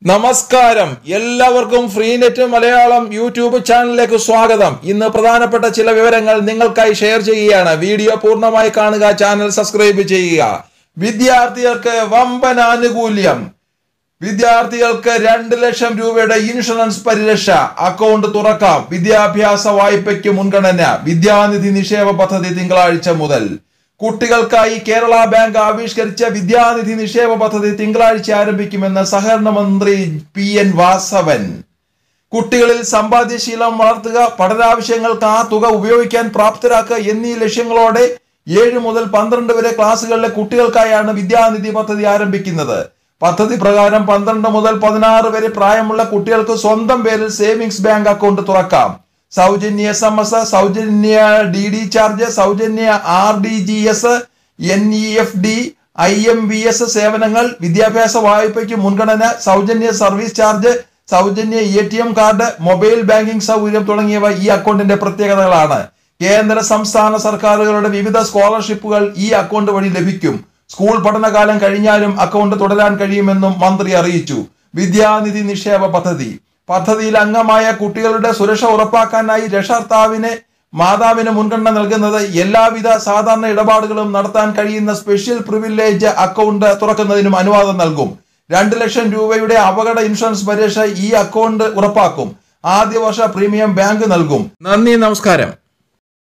നമസ്കാരം എല്ലാവർക്കും free net Malayalam YouTube ചാനലിലേക്ക് സ്വാഗതം ഇന്ന് പ്രധാനപ്പെട്ട ചില വിവരങ്ങൾ നിങ്ങൾക്കായി ഷെയർ ചെയ്യുകയാണ് വീഡിയോ പൂർണ്ണമായി കാണുക ചാനൽ സബ്സ്ക്രൈബ് ചെയ്യുക വിദ്യാർത്ഥികൾക്ക് വമ്പൻ ആനുകൂല്യം വിദ്യാർത്ഥികൾക്ക് രണ്ട് ലക്ഷം രൂപയുടെ ഇൻഷുറൻസ് പരിരക്ഷ അക്കൗണ്ട് തുറക്കാം വിദ്യാഭ്യാസ വായ്പയ്ക്ക് മുൻഗണന വിദ്യാനിധി നിക്ഷേപ പദ്ധതി തിങ്കളാഴ്ച മുതൽ കുട്ടികൾക്കായി കേരള ബാങ്ക് ആവിഷ്കരിച്ച വിദ്യാനിധി നിക്ഷേപ പദ്ധതി തിങ്കളാഴ്ച ആരംഭിക്കുമെന്ന് സഹകരണ മന്ത്രി പി എൻ വാസവൻ കുട്ടികളിൽ സമ്പാദ്യശീലം വളർത്തുക പഠനാവശ്യങ്ങൾക്ക് ആ തുക ഉപയോഗിക്കാൻ പ്രാപ്തരാക്കുക എന്നീ ലക്ഷ്യങ്ങളോടെ ഏഴ് മുതൽ പന്ത്രണ്ട് വരെ ക്ലാസ്സുകളിലെ കുട്ടികൾക്കായാണ് വിദ്യാനിധി പദ്ധതി ആരംഭിക്കുന്നത് പദ്ധതി പ്രകാരം പന്ത്രണ്ട് മുതൽ പതിനാറ് വരെ പ്രായമുള്ള കുട്ടികൾക്ക് സ്വന്തം പേരിൽ സേവിങ്സ് ബാങ്ക് അക്കൗണ്ട് തുറക്കാം സൗജന്യ എസ് എം എസ് സൗജന്യ ഡി ഡി ചാർജ് സൗജന്യ R T G S N E F T I M P S സേവനങ്ങൾ വിദ്യാഭ്യാസ വായ്പയ്ക്ക് മുൻഗണന സൗജന്യ സർവീസ് ചാർജ് സൗജന്യ A T M card mobile banking സൗകര്യം തുടങ്ങിയവ ഈ അക്കൗണ്ടിന്റെ പ്രത്യേകതകളാണ് കേന്ദ്ര സംസ്ഥാന സർക്കാരുകളുടെ വിവിധ സ്കോളർഷിപ്പുകൾ ഈ അക്കൗണ്ട് വഴി ലഭിക്കും സ്കൂൾ പഠനകാലം കഴിഞ്ഞാലും അക്കൗണ്ട് തുടരാൻ കഴിയുമെന്നും മന്ത്രി അറിയിച്ചു വിദ്യാനിധി നിക്ഷേപ പദ്ധതി പദ്ധതിയിൽ അംഗമായ കുട്ടികളുടെ സുരക്ഷ ഉറപ്പാക്കാനായി രക്ഷകർത്താവിന് മാതാവിന് മുൻഗണന നൽകുന്നത് എല്ലാവിധ സാധാരണ ഇടപാടുകളും നടത്താൻ കഴിയുന്ന സ്പെഷ്യൽ പ്രിവിലേജ് അക്കൗണ്ട് തുറക്കുന്നതിനും അനുവാദം നൽകും രണ്ട് ലക്ഷം രൂപയുടെ അപകട ഇൻഷുറൻസ് പരിരക്ഷ ഈ അക്കൗണ്ട് ഉറപ്പാക്കും ആദ്യ വർഷ പ്രീമിയം ബാങ്ക് നൽകും നന്ദി നമസ്കാരം